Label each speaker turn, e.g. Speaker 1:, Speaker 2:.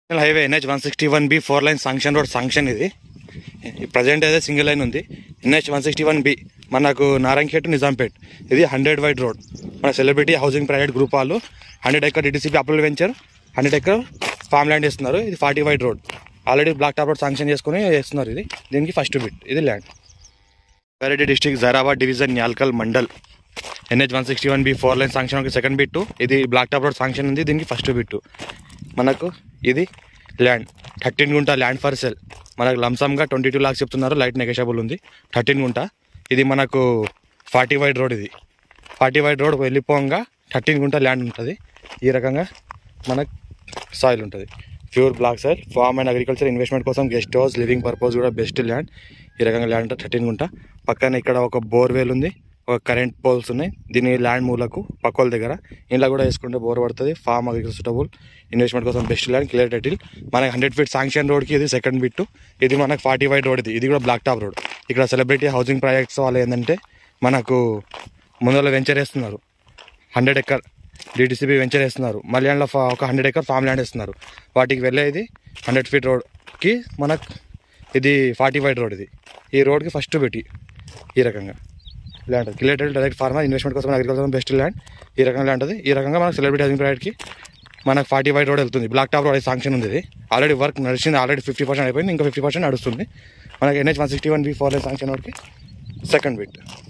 Speaker 1: national highway NH one sixty one B four lane sanction road sanction ఇది present అయితే single lane ఉంది NH one sixty one B మనకు నారాయణఖేట్ నిజాంపేట్ ఇది hundred wide road మన celebrity housing private group వాళ్ళు hundred acre DTCP approval venture hundred acre farm land ఇస్తున్నారు ఇది forty wide road already black top road sanction చేసుకుని చేస్తున్నారు ఇది దీనికి ఫస్ట్ బిట్ ఇది land Rangareddy district Zaheerabad division Nyalkal mandal NH one sixty one B four line sanction second bit ఇది black top road sanction ఉంది దీనికి ఫస్ట్ బిట్టు మనకు ఇది ల్యాండ్ థర్టీన్ గుంట ల్యాండ్ ఫర్ సెల్ మనకు లంసమ్గా ట్వంటీ టూ లాక్స్ చెప్తున్నారు లైట్ నెగోషియబుల్ ఉంది థర్టీన్ గుంట ఇది మనకు ఫార్టీ వైడ్ రోడ్ ఇది ఫార్టీ వైడ్ రోడ్ వెళ్ళిపోగా థర్టీన్ గుంట ల్యాండ్ ఉంటుంది ఈ రకంగా మనకు సాయిల్ ఉంటుంది pure black soil farm and agriculture investment కోసం గెస్ట్ హౌస్ లివింగ్ పర్పస్ కూడా బెస్ట్ ల్యాండ్ ఈ రకంగా ల్యాండ్ ఉంటుంది థర్టీన్ గుంట పక్కన ఇక్కడ ఒక బోర్వెల్ ఉంది ఒక కరెంట్ పోల్స్ ఉన్నాయి దీని ల్యాండ్ మూలకు పక్కల దగ్గర ఇంట్లో కూడా వేసుకుంటే బోర్ పడుతుంది ఫార్మ్ అగ్రికల్చర్ సూటబుల్ ఇన్వెస్ట్మెంట్ కోసం బెస్ట్ ల్యాండ్ క్లియర్ టైటిల్ మనకి హండ్రెడ్ ఫీట్ శాంక్షన్ రోడ్కి ఇది సెకండ్ బిట్ ఇది మనకు ఫార్టీ వైడ్ రోడ్ ఇది ఇది కూడా బ్లాక్ టాప్ రోడ్ ఇక్కడ సెలబ్రిటీ హౌసింగ్ ప్రాజెక్ట్స్ వాళ్ళు ఏంటంటే మనకు ముందర వెంచర్ వేస్తున్నారు హండ్రెడ్ ఎకర్ డిటిసిబి వెంచర్ వేస్తున్నారు మళ్ళీ అందులో ఫా- ఒక హండ్రెడ్ ఎకర్ ఫామ్ ల్యాండ్ వేస్తున్నారు వాటికి వెళ్ళేది హండ్రెడ్ ఫీట్ రోడ్కి మనకు ఇది ఫార్టీ వైడ్ రోడ్ ఇది ఈ రోడ్కి ఫస్ట్ పెట్టి ఈ రకంగా land clear direct farmer investment కోసం అగ్రికల్చర్ బెస్ట్ ల్యాండ్ ఈ రకంగా ల్యాండ్ అది ఈ రకంగా మనకు సెలబ్రిటీ హౌసింగ్ ప్రైవేట్కి మనకు ఫార్టీ వైడ్ రోడ్ వెళ్తుంది బ్లాక్ టాప్ రోడ్ శాంక్షన్ ఉంది ఇది ఆల్రెడీ వర్క్ నడిచింది ఆల్రెడీ ఫిఫ్టీ పర్సెంట్ అయిపోయింది ఇంకా ఫిఫ్టీ పర్సెంట్ నడుస్తుంది మనకి NH one sixty one B four line sanction రోడ్కి సెకండ్ బిట్